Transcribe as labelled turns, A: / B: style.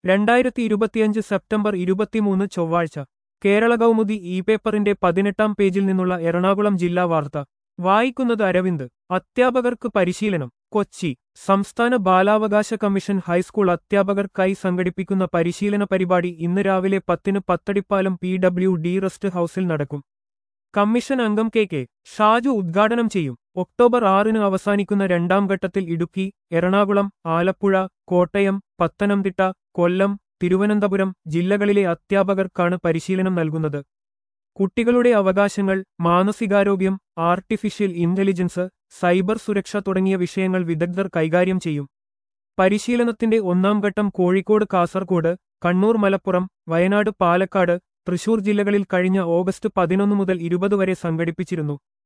A: രണ്ടായിരത്തി ഇരുപത്തിയഞ്ച് സെപ്റ്റംബർ ഇരുപത്തിമൂന്ന് ചൊവ്വാഴ്ച കേരള കൗമുദി ഇ പേപ്പറിന്റെ പതിനെട്ടാം പേജിൽ നിന്നുള്ള എറണാകുളം ജില്ലാ വാർത്ത വായിക്കുന്നത് അരവിന്ദ് അധ്യാപകർക്ക് പരിശീലനം കൊച്ചി സംസ്ഥാന ബാലാവകാശ കമ്മീഷൻ ഹൈസ്കൂൾ അധ്യാപകർക്കായി സംഘടിപ്പിക്കുന്ന പരിശീലന പരിപാടി ഇന്ന് രാവിലെ പത്തിന് Pathadipalam P W D rest ഹൌസിൽ നടക്കും കമ്മീഷൻ അംഗം കെ കെ ഷാജു ഉദ്ഘാടനം ചെയ്യും ഒക്ടോബർ ആറിന് അവസാനിക്കുന്ന രണ്ടാം ഘട്ടത്തിൽ ഇടുക്കി എറണാകുളം ആലപ്പുഴ കോട്ടയം പത്തനംതിട്ട കൊല്ലം തിരുവനന്തപുരം ജില്ലകളിലെ അധ്യാപകർക്കാണ് പരിശീലനം നൽകുന്നത് കുട്ടികളുടെ അവകാശങ്ങൾ മാനസികാരോഗ്യം ആർട്ടിഫിഷ്യൽ ഇന്റലിജൻസ് സൈബർ സുരക്ഷ തുടങ്ങിയ വിഷയങ്ങൾ വിദഗ്ധർ കൈകാര്യം ചെയ്യും പരിശീലനത്തിന്റെ ഒന്നാം ഘട്ടം കോഴിക്കോട് കാസർകോട് കണ്ണൂർ മലപ്പുറം വയനാട് പാലക്കാട് തൃശൂർ ജില്ലകളിൽ കഴിഞ്ഞ ഓഗസ്റ്റ് പതിനൊന്ന് മുതൽ ഇരുപത് വരെ സംഘടിപ്പിച്ചിരുന്നു